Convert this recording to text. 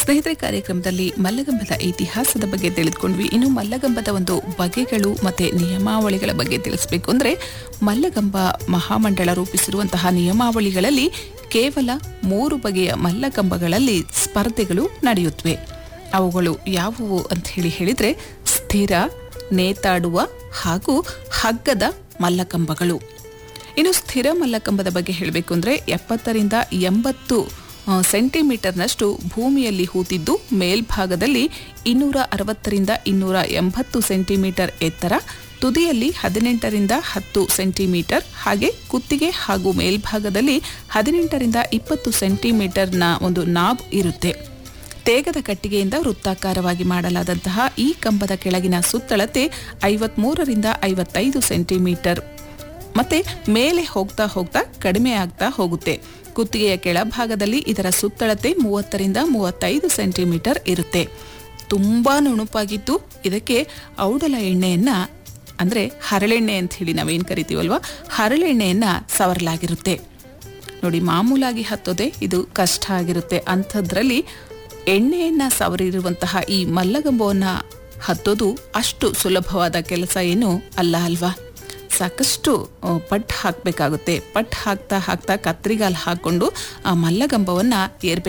ಸ್ನೇಹಿತರೆ ಕಾರ್ಯಕ್ರಮದಲ್ಲಿ ಮಲ್ಲಗಂಬದ ಇತಿಹಾಸದ ಬಗ್ಗೆ ತಿಳಿದುಕೊಂಡ್ವಿ ಇನ್ನು ಮಲ್ಲಗಂಬದ ಒಂದು ಬಗೆಗಳು ಮತ್ತೆ ನಿಯಮಾವಳಿಗಳ ಬಗ್ಗೆ ತಿಳಿಸಬೇಕು ಅಂದ್ರೆ ಮಲ್ಲಗಂಬ ಮಹಾಮಂಡಳ ರೂಪಿಸಿರುವಂತಹ ನಿಯಮಾವಳಿಗಳಲ್ಲಿ ಕೇವಲ ಮೂರು ಬಗೆಯ ಮಲ್ಲಗಂಬಗಳಲ್ಲಿ ಸ್ಪರ್ಧೆಗಳು ನಡೆಯುತ್ತವೆ ಅವುಗಳು ಯಾವುವು ಅಂತ ಹೇಳಿ ಹೇಳಿದ್ರೆ ಸ್ಥಿರ ನೇತಾಡುವ ಹಾಗೂ ಹಗ್ಗದ ಮಲ್ಲಕಂಬಗಳು ಇನ್ನು ಸ್ಥಿರ ಮಲ್ಲಕಂಬದ ಬಗ್ಗೆ ಹೇಳಬೇಕು ಅಂದರೆ ಎಪ್ಪತ್ತರಿಂದ ಎಂಬತ್ತು ಆ, ಸೆಂಟಿಮೀಟರ್ನಷ್ಟು ಭೂಮಿಯಲ್ಲಿ ಹೂತಿದ್ದು ಮೇಲ್ಭಾಗದಲ್ಲಿ ಇನ್ನೂರ ಅರವತ್ತರಿಂದ ಇನ್ನೂರ ಎಂಬತ್ತು ಸೆಂಟಿಮೀಟರ್ ಎತ್ತರ ತುದಿಯಲ್ಲಿ ಹದಿನೆಂಟರಿಂದ ಹತ್ತು ಸೆಂಟಿಮೀಟರ್ ಹಾಗೆ ಕುತ್ತಿಗೆ ಹಾಗೂ ಮೇಲ್ಭಾಗದಲ್ಲಿ ಹದಿನೆಂಟರಿಂದ ಇಪ್ಪತ್ತು ಸೆಂಟಿಮೀಟರ್ನ ಒಂದು ನಾಬ್ ಇರುತ್ತೆ ತೇಗದ ಕಟ್ಟಿಗೆಯಿಂದ ವೃತ್ತಾಕಾರವಾಗಿ ಮಾಡಲಾದಂತಹ ಈ ಕಂಬದ ಕೆಳಗಿನ ಸುತ್ತಳತೆ ಐವತ್ಮೂರರಿಂದ ಐವತ್ತೈದು ಸೆಂಟಿಮೀಟರ್ ಮತ್ತೆ ಮೇಲೆ ಹೋಗ್ತಾ ಹೋಗ್ತಾ ಕಡಿಮೆ ಆಗ್ತಾ ಹೋಗುತ್ತೆ ಕುತ್ತಿಗೆಯ ಕೆಳಭಾಗದಲ್ಲಿ ಇದರ ಸುತ್ತಳತೆ ಮೂವತ್ತರಿಂದ ಮೂವತ್ತೈದು ಸೆಂಟಿಮೀಟರ್ ಇರುತ್ತೆ ತುಂಬಾ ನುಣುಪಾಗಿದ್ದು ಇದಕ್ಕೆ ಔಡಲ ಎಣ್ಣೆಯನ್ನ ಅಂದ್ರೆ ಹರಳೆಣ್ಣೆ ಅಂತ ಹೇಳಿ ನಾವೇನ್ ಕರಿತೀವಲ್ವಾ ಹರಳೆಣ್ಣೆಯನ್ನ ಸವರಲಾಗಿರುತ್ತೆ ನೋಡಿ ಮಾಮೂಲಾಗಿ ಹತ್ತೋದೆ ಇದು ಕಷ್ಟ ಆಗಿರುತ್ತೆ ಅಂಥದ್ರಲ್ಲಿ ಎಣ್ಣೆಯನ್ನ ಸವರಿರುವಂತಹ ಈ ಮಲ್ಲಗಂಬವನ್ನ ಹತ್ತೋದು ಅಷ್ಟು ಸುಲಭವಾದ ಕೆಲಸ ಏನು ಅಲ್ಲ ಅಲ್ವಾ ಸಾಕಷ್ಟು ಆ, ಪಟ್ ಹಾಕಬೇಕಾಗುತ್ತೆ ಪಟ್ ಹಾಕ್ತಾ ಹಾಕ್ತಾ ಕತ್ರಿಗಾಲ್ ಹಾಕೊಂಡು ಆ ಮಲ್ಲಗಂಬವನ್ನ ಏರ್ಬೇಕು